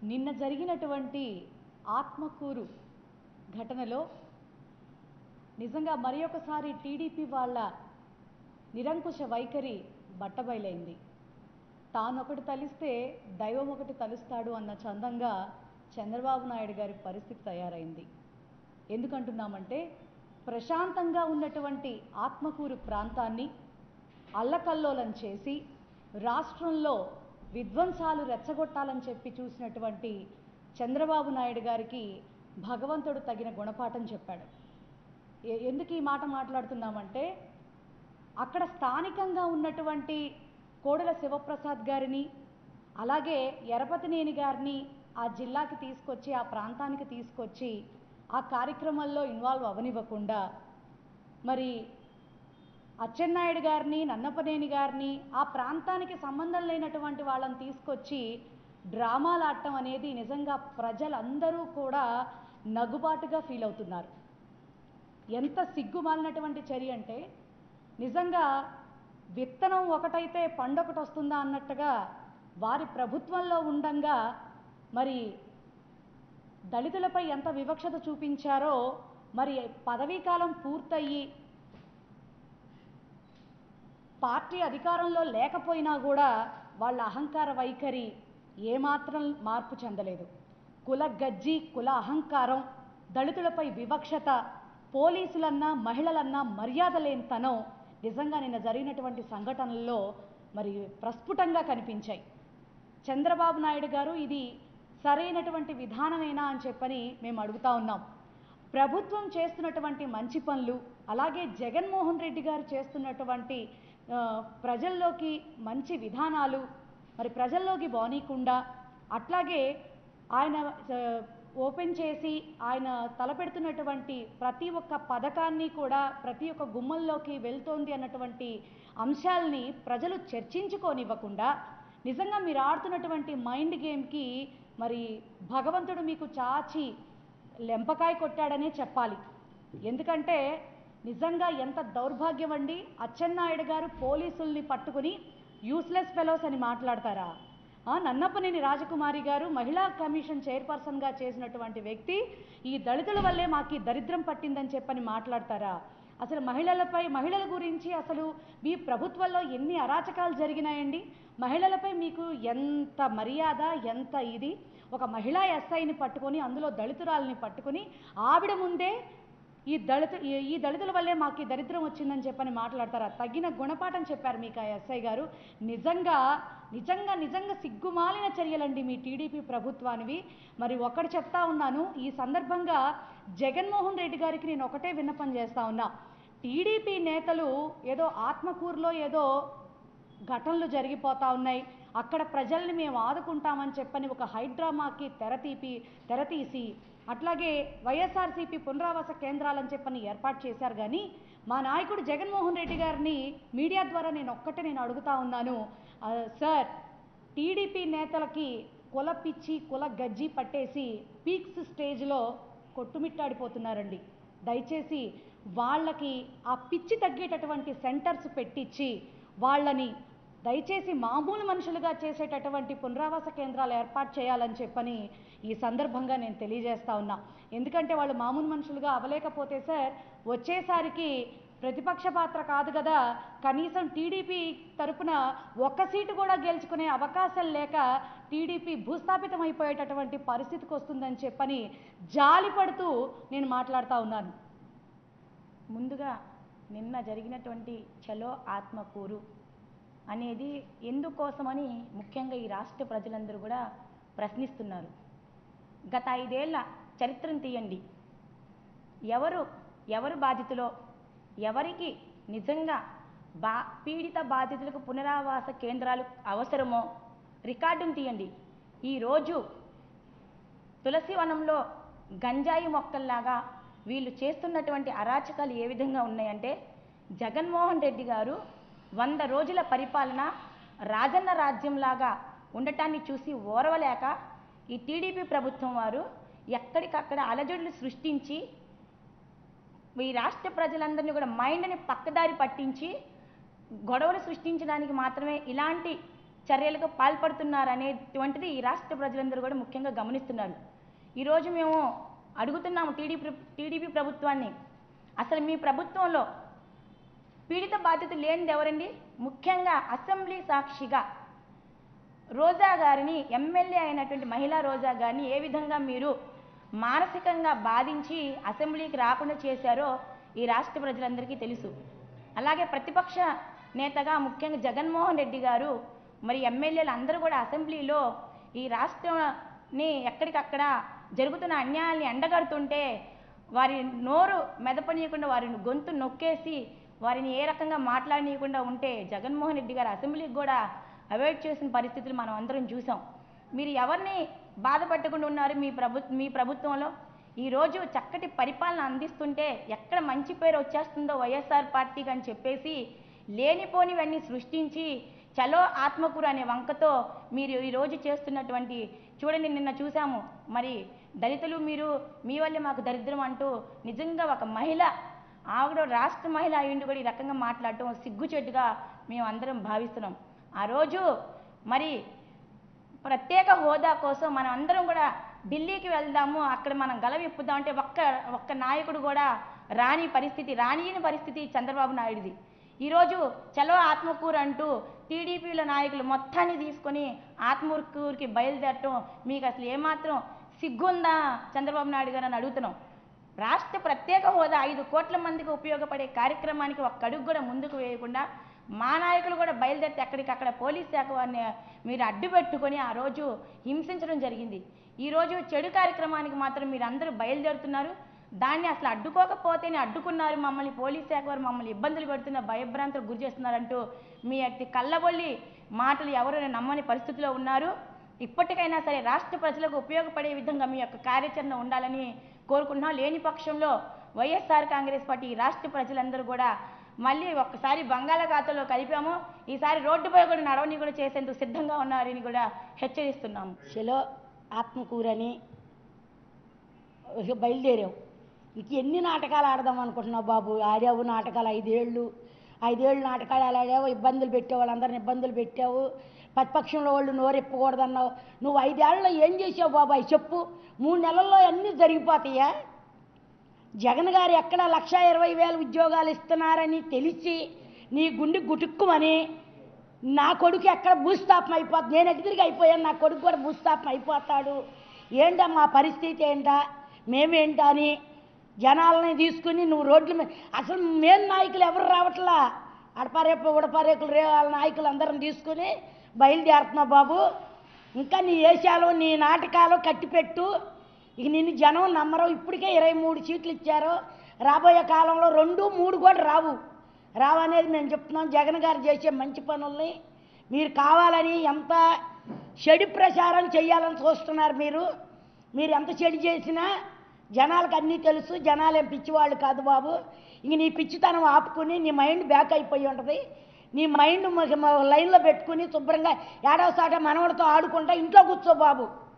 నిన్న జరిగినటువంటి ఆత్మకూరు ఘటనలో నిజంగా మరి ఒకసారి టీడీపీ వాళ్ళ నిరంకుశ వైఖరి బట్టబయలైంది తానొకటి తలిస్తే దైవం ఒకటి తలుస్తాడు అన్న చందంగా చంద్రబాబు నాయుడు గారి పరిస్థితి తయారైంది ఎందుకంటున్నామంటే ప్రశాంతంగా ఉన్నటువంటి ఆత్మకూరు ప్రాంతాన్ని అల్లకల్లోలం చేసి రాష్ట్రంలో విధ్వంసాలు రెచ్చగొట్టాలని చెప్పి చూసినటువంటి చంద్రబాబు నాయుడు గారికి భగవంతుడు తగిన గుణపాఠం చెప్పాడు ఎ- ఎందుకు ఈ మాట మాట్లాడుతున్నామంటే అక్కడ స్థానికంగా ఉన్నటువంటి కోడెల శివప్రసాద్ గారిని అలాగే ఎరపతినేని గారిని ఆ జిల్లాకి తీసుకొచ్చి ఆ ప్రాంతానికి తీసుకొచ్చి ఆ కార్యక్రమంలో ఇన్వాల్వ్ అవనివ్వకుండా మరి అచ్చెన్నాయుడు గారిని నన్నపనేని గారిని ఆ ప్రాంతానికి సంబంధం లేనటువంటి వాళ్ళని తీసుకొచ్చి డ్రామాలు ఆడటం అనేది నిజంగా ప్రజలందరూ కూడా నగుబాటుగా ఫీల్ అవుతున్నారు ఎంత సిగ్గుమాలినటువంటి చర్య అంటే నిజంగా విత్తనం ఒకటైతే పండొకటి వస్తుందా అన్నట్టుగా వారి ప్రభుత్వంలో ఉండంగా మరి దళితులపై ఎంత వివక్షత చూపించారో మరి పదవీ కాలం పూర్తయి పార్టీ అధికారంలో లేకపోయినా కూడా వాళ్ళ అహంకార వైఖరి ఏమాత్రం మార్పు చెందలేదు కుల గజ్జి కుల అహంకారం దళితులపై వివక్షత పోలీసులన్నా మహిళలన్నా మర్యాద లేనితనం నిజంగా నిన్న జరిగినటువంటి సంఘటనల్లో మరి ప్రస్ఫుటంగా కనిపించాయి చంద్రబాబు నాయుడు గారు ఇది సరైనటువంటి విధానమేనా అని చెప్పని మేము అడుగుతా ఉన్నాం ప్రభుత్వం చేస్తున్నటువంటి మంచి పనులు అలాగే జగన్మోహన్ రెడ్డి గారు చేస్తున్నటువంటి ఆ, ప్రజల్లోకి మంచి విధానాలు మరి ప్రజల్లోకి బానీకుండా అట్లాగే ఆయన ఆ, ఓపెన్ చేసి ఆయన తలపెడుతున్నటువంటి ప్రతి ఒక్క పథకాన్ని కూడా ప్రతి ఒక్క గుమ్మంలోకి వెళ్తోంది అన్నటువంటి అంశాలని ప్రజలు చర్చించుకోనివ్వకుండా నిజంగా మీరు ఆడుతున్నటువంటి మైండ్ గేమ్కి మరి భగవంతుడు మీకు చాచి లెంపకాయ కొట్టాడనే చెప్పాలి ఎందుకంటే నిజంగా ఎంత దౌర్భాగ్యం అండి అచ్చెన్నాయుడు గారు పోలీసుల్ని పట్టుకుని యూస్లెస్ ఫెలోస్ అని మాట్లాడతారా ఆ, నన్నపనేని రాజకుమారి గారు మహిళా కమిషన్ చైర్పర్సన్గా చేసినటువంటి వ్యక్తి ఈ దళితుల వల్లే మాకు ఈ దరిద్రం పట్టిందని చెప్పని మాట్లాడతారా అసలు మహిళలపై మహిళల గురించి అసలు మీ ప్రభుత్వంలో ఎన్ని అరాచకాలు జరిగినాయండి మహిళలపై మీకు ఎంత మర్యాద ఎంత ఇది ఒక మహిళా ఎస్ఐని పట్టుకొని అందులో దళితురాలని పట్టుకొని ఆవిడ ముందే ఈ దళిత ఈ- ఈ దళితుల వల్లే మాకు ఈ దరిద్రం వచ్చిందని చెప్పని మాట్లాడతారా తగిన గుణపాఠం చెప్పారు మీకు ఆ ఎస్ఐ గారు నిజంగా నిజంగా నిజంగా సిగ్గుమాలిన చర్యలండి మీ టీడీపీ ప్రభుత్వానివి మరి ఒకటి చెప్తా ఉన్నాను ఈ సందర్భంగా జగన్మోహన్ రెడ్డి గారికి నేను ఒకటే విన్నపం చేస్తా ఉన్నా టీడీపీ నేతలు ఏదో ఆత్మకూరులో ఏదో ఘటనలు జరిగిపోతా ఉన్నాయి అక్కడ ప్రజల్ని మేము ఆదుకుంటామని చెప్పని ఒక హైడ్రామాకి తెరతీపి తెరతీసి అట్లాగే వైఎస్ఆర్సీపీ పునరావాస కేంద్రాలని చెప్పని ఏర్పాటు చేశారు కానీ మా నాయకుడు జగన్మోహన్ రెడ్డి గారిని మీడియా ద్వారా నేను ఒక్కటే నేను అడుగుతా ఉన్నాను ఆ, సార్ టీడీపీ నేతలకి కుల పిచ్చి కుల గజ్జి పట్టేసి పీక్స్ స్టేజ్లో కొట్టుమిట్టాడిపోతున్నారండి దయచేసి వాళ్ళకి ఆ పిచ్చి తగ్గేటటువంటి సెంటర్స్ పెట్టించి వాళ్ళని దయచేసి మామూలు మనుషులుగా చేసేటటువంటి పునరావాస కేంద్రాలు ఏర్పాటు చేయాలని చెప్పని ఈ సందర్భంగా నేను తెలియజేస్తా ఉన్నా ఎందుకంటే వాళ్ళు మామూలు మనుషులుగా అవ్వలేకపోతే సార్ వచ్చేసరికి ప్రతిపక్ష పాత్ర కాదు కదా కనీసం టీడీపీ తరపున ఒక్క సీటు కూడా గెలుచుకునే అవకాశం లేక టీడీపీ భూస్థాపితం అయిపోయేటటువంటి పరిస్థితికి వస్తుందని చెప్పని జాలిపడుతూ నేను మాట్లాడుతూ ఉన్నాను ముందుగా నిన్న జరిగినటువంటి చలో ఆత్మకూరు అనేది ఎందుకోసమని ముఖ్యంగా ఈ రాష్ట్ర ప్రజలందరూ కూడా ప్రశ్నిస్తున్నారు గత ఐదేళ్ల చరిత్రను తీయండి ఎవరు ఎవరు బాధితులో ఎవరికి నిజంగా బా పీడిత బాధితులకు పునరావాస కేంద్రాలు అవసరమో రికార్డును తీయండి ఈరోజు తులసి వనంలో గంజాయి మొక్కల్లాగా వీళ్ళు చేస్తున్నటువంటి అరాచకాలు ఏ విధంగా ఉన్నాయంటే జగన్మోహన్ రెడ్డి గారు వంద రోజుల పరిపాలన రాజన్న రాజ్యంలాగా ఉండటాన్ని చూసి ఓర్వలేక ఈ టీడీపీ ప్రభుత్వం వారు ఎక్కడికక్కడ అలజడులు సృష్టించి ఈ రాష్ట్ర ప్రజలందరినీ కూడా మైండ్ని పక్కదారి పట్టించి గొడవలు సృష్టించడానికి మాత్రమే ఇలాంటి చర్యలకు పాల్పడుతున్నారు అనేటువంటిది ఈ రాష్ట్ర ప్రజలందరూ కూడా ముఖ్యంగా గమనిస్తున్నారు ఈరోజు మేము అడుగుతున్నాము టీడీపీ టీడీపీ ప్రభుత్వాన్ని అసలు మీ ప్రభుత్వంలో పీడిత బాధ్యత లేనిది ఎవరండి ముఖ్యంగా అసెంబ్లీ సాక్షిగా రోజా గారిని ఎమ్మెల్యే అయినటువంటి మహిళా రోజా గారిని ఏ విధంగా మీరు మానసికంగా బాధించి అసెంబ్లీకి రాకుండా చేశారో ఈ రాష్ట్ర ప్రజలందరికీ తెలుసు అలాగే ప్రతిపక్ష నేతగా ముఖ్యంగా జగన్మోహన్ రెడ్డి గారు మరి ఎమ్మెల్యేలు అందరూ కూడా అసెంబ్లీలో ఈ రాష్ట్రాన్ని ఎక్కడికక్కడ జరుగుతున్న అన్యాయాల్ని ఎండగడుతుంటే వారి నోరు మెదపనీయకుండా వారిని గొంతు నొక్కేసి వారిని ఏ రకంగా మాట్లాడనీయకుండా ఉంటే జగన్మోహన్ రెడ్డి గారు అసెంబ్లీకి కూడా అవాయిడ్ చేసిన పరిస్థితులు మనం అందరం చూసాం మీరు ఎవరిని బాధపెట్టకుండా ఉన్నారు మీ ప్రభు మీ ప్రభుత్వంలో ఈరోజు చక్కటి పరిపాలన అందిస్తుంటే ఎక్కడ మంచి పేరు వచ్చేస్తుందో వైఎస్ఆర్ పార్టీకి అని చెప్పేసి లేనిపోనివన్నీ సృష్టించి చలో ఆత్మకూరు అనే వంకతో మీరు ఈరోజు చేస్తున్నటువంటి చూడండి నిన్న చూసాము మరి దళితులు మీరు మీ వల్లే మాకు దరిద్రం అంటూ నిజంగా ఒక మహిళ ఆవిడ రాష్ట్ర మహిళ అయ్యుండి కూడా ఈ రకంగా మాట్లాడటం సిగ్గుచెట్టుగా మేము అందరం భావిస్తున్నాం ఆ రోజు మరి ప్రత్యేక హోదా కోసం మనం అందరం కూడా ఢిల్లీకి వెళ్దాము అక్కడ మనం గలవిప్పుదాం అంటే ఒక్క ఒక్క నాయకుడు కూడా రాని పరిస్థితి రానియని పరిస్థితి చంద్రబాబు నాయుడిది ఈరోజు చలో ఆత్మకూరు అంటూ టీడీపీల నాయకులు మొత్తాన్ని తీసుకొని ఆత్మకూరుకి బయలుదేరటం మీకు అసలు ఏమాత్రం సిగ్గుందా చంద్రబాబు నాయుడు గారు అని అడుగుతున్నాం రాష్ట్ర ప్రత్యేక హోదా ఐదు కోట్ల మందికి ఉపయోగపడే కార్యక్రమానికి ఒక్క అడుగు కూడా ముందుకు వేయకుండా మా నాయకులు కూడా బయలుదేరితే ఎక్కడికక్కడ పోలీస్ శాఖ వారిని మీరు అడ్డు పెట్టుకొని ఆ రోజు హింసించడం జరిగింది ఈరోజు చెడు కార్యక్రమానికి మాత్రం మీరు అందరూ బయలుదేరుతున్నారు దాన్ని అసలు అడ్డుకోకపోతేనే అడ్డుకున్నారు మమ్మల్ని పోలీస్ శాఖ వారు మమ్మల్ని ఇబ్బందులు పెడుతున్న భయభ్రాంతులు గురి చేస్తున్నారంటూ మీ అట్టి కళ్ళబొల్లి మాటలు ఎవరు నమ్మని పరిస్థితిలో ఉన్నారు ఇప్పటికైనా సరే రాష్ట్ర ప్రజలకు ఉపయోగపడే విధంగా మీ యొక్క కార్యాచరణ ఉండాలని కోరుకుంటున్నాం లేని పక్షంలో వైఎస్ఆర్ కాంగ్రెస్ పార్టీ ఈ రాష్ట్ర ప్రజలందరూ కూడా మళ్ళీ ఒక్కసారి బంగాళాఖాతంలో కలిపాము ఈసారి రోడ్డుపై కూడా నడవని కూడా చేసేందుకు సిద్ధంగా ఉన్నారని కూడా హెచ్చరిస్తున్నాము చలో ఆత్మకూరని ఇక బయలుదేరావు ఇంక ఎన్ని నాటకాలు ఆడదాం అనుకుంటున్నావు బాబు ఆడావు నాటకాలు ఐదేళ్ళు ఐదేళ్ళు నాటకాలు ఆడావు ఇబ్బందులు పెట్టావు వాళ్ళందరిని ఇబ్బందులు పెట్టావు ప్రతిపక్షంలో వాళ్ళు నోరెప్పకూడదన్నావు నువ్వు ఐదేళ్లలో ఏం చేసావు బాబాయ్ చెప్పు మూడు నెలల్లో అన్నీ జరిగిపోతాయా జగన్ గారు ఎక్కడ లక్ష ఇరవై వేల ఉద్యోగాలు ఇస్తున్నారని తెలిసి నీ గుండె గుటుక్కుమని నా కొడుకు ఎక్కడ భూస్థాపన అయిపోతుంది నేను ఎదురుగా అయిపోయాను నా కొడుకు కూడా భూస్థాపన అయిపోతాడు ఏంటా మా పరిస్థితి ఏంటా మేమేంటా అని జనాలని తీసుకుని నువ్వు రోడ్ల మీద అసలు మేం నాయకులు ఎవరు రావట్లా అడపారేపు ఉడపారేకులు రే వాళ్ళ నాయకులు అందరం తీసుకుని బయలుదేరుతున్నావు బాబు ఇంకా నీ వేషాలు నీ నాటకాలు కట్టిపెట్టు ఇక నిన్ను జనం నమ్మరు ఇప్పటికే ఇరవై మూడు సీట్లు ఇచ్చారు రాబోయే కాలంలో రెండు మూడు కూడా రావు రావనేది మేము చెప్తున్నాం జగన్ గారు చేసే మంచి పనుల్ని మీరు కావాలని ఎంత చెడు ప్రచారం చేయాలని చూస్తున్నారు మీరు మీరు ఎంత చెడు చేసినా జనాలకు అన్నీ తెలుసు జనాలు ఏం పిచ్చివాళ్ళు కాదు బాబు ఇంక నీ పిచ్చితనం ఆపుకుని నీ మైండ్ బ్యాక్ అయిపోయి ఉంటుంది నీ మైండ్ లైన్లో పెట్టుకుని శుభ్రంగా ఏడవ సాట మనవడితో ఆడుకుంటా ఇంట్లో కూర్చో బాబు